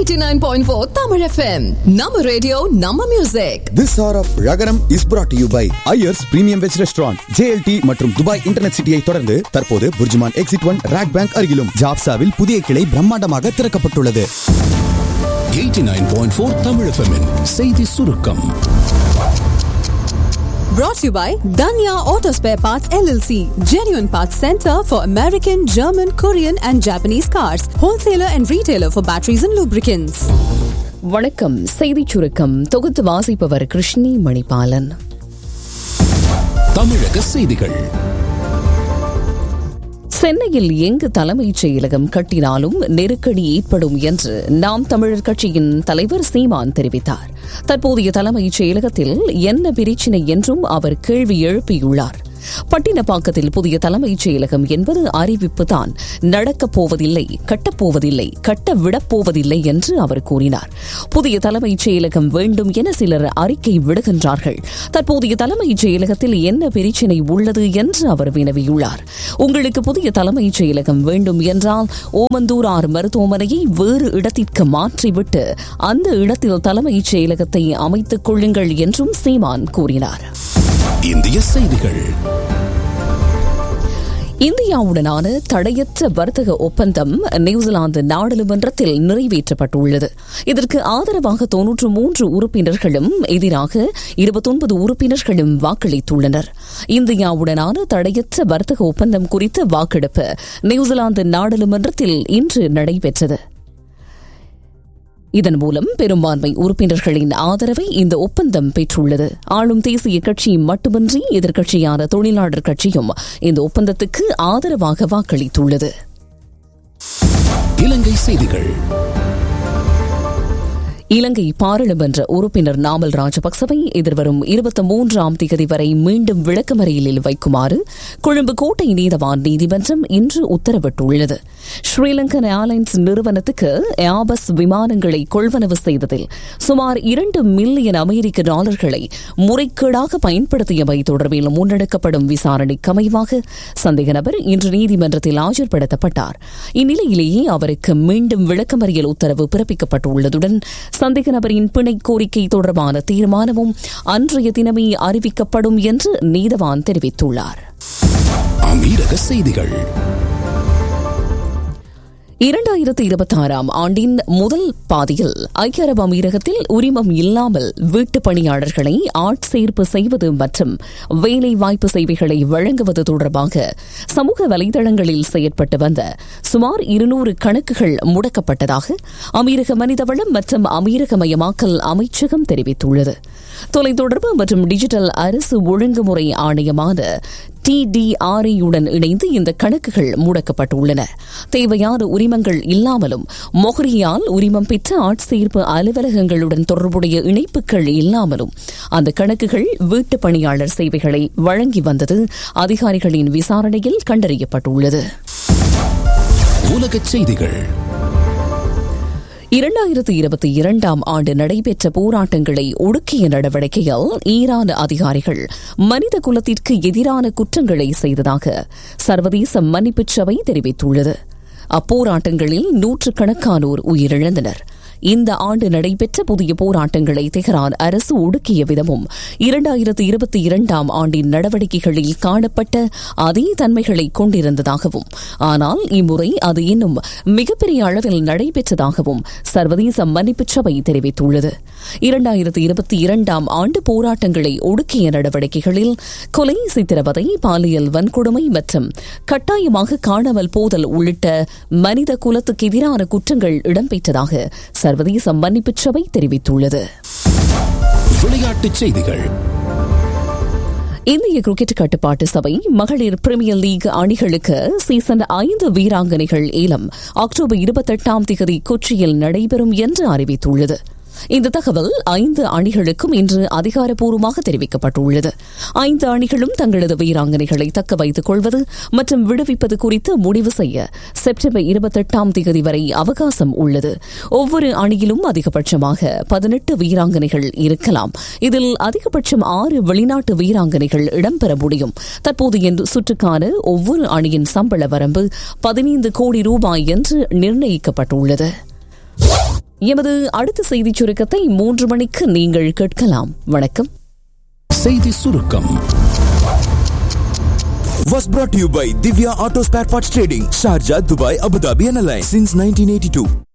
89.4 Tamil FM. Nama radio, Nama music. This hour of Ragaram is brought to you by Ayers Premium Veg Restaurant, JLT மற்றும் Dubai internet சிட்டியை தொடர்ந்து தற்போது BurJuman exit one RAK bank அருகிலும் ஜாப்சாவில் புதிய கிளை பிரம்மாண்டமாக திறக்கப்பட்டுள்ளது 89.4 Tamil FM -இன் செய்தி சுருக்கம் Brought to you by Danya Auto Spare Parts LLC. Genuine Parts Center for American, German, Korean and Japanese cars. Wholesaler and retailer for batteries and lubricants. வணக்கம் செய்திச் சுருக்கம் தொகுத்து வாசிப்பவர் கிருஷ்ணி மணிபாலன் தமிழக செய்திகள் சென்னையில் எங்கு தலைமைச் செயலகம் கட்டினாலும் நெருக்கடி ஏற்படும் என்று நாம் தமிழர் கட்சியின் தலைவர் சீமான் தெரிவித்தார் தற்போதைய தலைமைச் செயலகத்தில் என்ன பிரச்சினை என்றும் அவர் கேள்வி எழுப்பியுள்ளார் பட்டினப்பாக்கத்தில் புதிய தலைமைச் செயலகம் என்பது அறிவிப்பு தான் நடக்கப் போவதில்லை கட்டப்போவதில்லை கட்ட விடப்போவதில்லை என்று அவர் கூறினார் புதிய தலைமைச் செயலகம் வேண்டும் என சிலர் அறிக்கை விடுகின்றார்கள் தற்போதைய தலைமைச் செயலகத்தில் என்ன பிரச்சினை உள்ளது என்று அவர் வினவியுள்ளார் உங்களுக்கு புதிய தலைமைச் செயலகம் வேண்டும் என்றால் ஓமந்தூரார் மருத்துவமனையை வேறு இடத்திற்கு மாற்றிவிட்டு அந்த இடத்தில் தலைமைச் செயலகத்தை அமைத்துக் கொள்ளுங்கள் என்றும் சீமான் கூறினார் இந்திய செய்திகள் இந்தியாவுடனான தடையற்ற வர்த்தக ஒப்பந்தம் நியூசிலாந்து நாடாளுமன்றத்தில் நிறைவேற்றப்பட்டுள்ளது இதற்கு ஆதரவாக தொன்னூற்று மூன்று உறுப்பினர்களும் எதிராக இருபத்தொன்பது உறுப்பினர்களும் வாக்களித்துள்ளனர் இந்தியாவுடனான தடையற்ற வர்த்தக ஒப்பந்தம் குறித்த வாக்கெடுப்பு நியூசிலாந்து நாடாளுமன்றத்தில் இன்று நடைபெற்றது இதன் மூலம் பெரும்பான்மை உறுப்பினர்களின் ஆதரவை இந்த ஒப்பந்தம் பெற்றுள்ளது ஆளும் தேசிய கட்சி மட்டுமின்றி எதிர்க்கட்சியான தொழிலாளர் கட்சியும் இந்த ஒப்பந்தத்துக்கு ஆதரவாக வாக்களித்துள்ளது இலங்கை செய்திகள் இலங்கை பாராளுமன்ற உறுப்பினர் நாமல் ராஜபக்சவை எதிர்வரும் இருபத்தி மூன்றாம் தேதி வரை மீண்டும் விளக்கமறியலில் வைக்குமாறு கொழும்பு கோட்டை நீதவான் நீதிமன்றம் இன்று உத்தரவிட்டுள்ளது ஸ்ரீலங்கன் ஏர்லைன்ஸ் நிறுவனத்துக்கு ஏபஸ் விமானங்களை கொள்வனவு செய்ததில் சுமார் இரண்டு மில்லியன் அமெரிக்க டாலர்களை முறைகேடாக பயன்படுத்தியவை தொடர்பில் முன்னெடுக்கப்படும் விசாரணைக்கு அமைவாக சந்தேக நபர் இன்று நீதிமன்றத்தில் ஆஜர்படுத்தப்பட்டார் இந்நிலையிலேயே அவருக்கு மீண்டும் விளக்கமறியல் உத்தரவு பிறப்பிக்கப்பட்டுள்ளதுடன் சந்தேக நபரின் பிணை கோரிக்கை தொடர்பான தீர்மானமும் அன்றைய தினமே அறிவிக்கப்படும் என்று நீதவான் தெரிவித்துள்ளார் அமீரக செய்திகள் இரண்டாயிரத்தி இருபத்தி ஆறாம் ஆண்டின் முதல் பாதியில் ஐக்கிய அரபு அமீரகத்தில் உரிமம் இல்லாமல் வீட்டு பணியாளர்களை ஆட்சேர்ப்பு செய்வது மற்றும் வேலை வாய்ப்பு சேவைகளை வழங்குவது தொடர்பாக சமூக வலைதளங்களில் செயற்பட்டு வந்த சுமார் இருநூறு கணக்குகள் முடக்கப்பட்டதாக அமீரக மனிதவளம் மற்றும் அமீரகமயமாக்கல் அமைச்சகம் தெரிவித்துள்ளது தொலைத்தொடர்பு மற்றும் டிஜிட்டல் அரசு ஒழுங்குமுறை ஆணையமான டிடிஆர்இயுடன் இணைந்து இந்த கணக்குகள் முடக்கப்பட்டுள்ளன தேவையான உரிமங்கள் இல்லாமலும் மொஹரியால் உரிமம் பெற்ற ஆட்சேர்ப்பு அலுவலகங்களுடன் தொடர்புடைய இணைப்புகள் இல்லாமலும் அந்த கணக்குகள் வீட்டு பணியாளர் சேவைகளை வழங்கி வந்தது அதிகாரிகளின் விசாரணையில் கண்டறியப்பட்டுள்ளது உலகச் செய்திகள் இரண்டாயிரத்தி இருபத்தி இரண்டாம் ஆண்டு நடைபெற்ற போராட்டங்களை ஒடுக்கிய நடவடிக்கையில் ஈரான் அதிகாரிகள் மனித குலத்திற்கு எதிரான குற்றங்களை செய்ததாக சர்வதேச மன்னிப்புச் சபை தெரிவித்துள்ளது அப்போராட்டங்களில் நூற்றுக்கணக்கானோர் உயிரிழந்தனர் இந்த ஆண்டு நடைபெற்ற புதிய போராட்டங்களை தெஹ்ரான் அரசு ஒடுக்கிய விதமும் இரண்டாயிரத்து இருபத்தி இரண்டாம் ஆண்டின் நடவடிக்கைகளில் காணப்பட்ட அதே தன்மைகளை கொண்டிருந்ததாகவும் ஆனால் இம்முறை அது இன்னும் மிகப்பெரிய அளவில் நடைபெற்றதாகவும் சர்வதேச மன்னிப்புச் சபை தெரிவித்துள்ளது இரண்டாயிரத்து இருபத்தி இரண்டாம் ஆண்டு போராட்டங்களை ஒடுக்கிய நடவடிக்கைகளில் கொலை சித்திரவதை பாலியல் வன்கொடுமை மற்றும் கட்டாயமாக காணாமல் போதல் உள்ளிட்ட மனித குலத்துக்கு எதிரான குற்றங்கள் இடம்பெற்றதாக சர்வதேச மன்னிப்புச் சபை தெரிவித்துள்ளது விளையாட்டுச் செய்திகள் இந்திய கிரிக்கெட் கட்டுப்பாட்டு சபை மகளிர் பிரீமியர் லீக் அணிகளுக்கு சீசன் ஐந்து வீராங்கனைகள் ஏலம் அக்டோபர் இருபத்தெட்டாம் தேதி கொச்சியில் நடைபெறும் என்று அறிவித்துள்ளது இந்த தகவல் ஐந்து அணிகளுக்கும் இன்று அதிகாரப்பூர்வமாக தெரிவிக்கப்பட்டுள்ளது ஐந்து அணிகளும் தங்களது வீராங்கனைகளை தக்க வைத்துக் கொள்வது மற்றும் விடுவிப்பது குறித்து முடிவு செய்ய செப்டம்பர் இருபத்தெட்டாம் தேதி வரை அவகாசம் உள்ளது ஒவ்வொரு அணியிலும் அதிகபட்சமாக பதினெட்டு வீராங்கனைகள் இருக்கலாம் இதில் அதிகபட்சம் ஆறு வெளிநாட்டு வீராங்கனைகள் இடம்பெற முடியும் தற்போதைய சுற்றுக்கான ஒவ்வொரு அணியின் சம்பள வரம்பு பதினைந்து கோடி ரூபாய் என்று நிர்ணயிக்கப்பட்டுள்ளது எமது அடுத்த செய்திச் சுருக்கத்தை மூன்று மணிக்கு நீங்கள் கேட்கலாம் வணக்கம் செய்தி சுருக்கம் was brought to you by Divya Auto Spare Parts Trading, Sharjah, Dubai, Abu Dhabi and Alliance since 1982.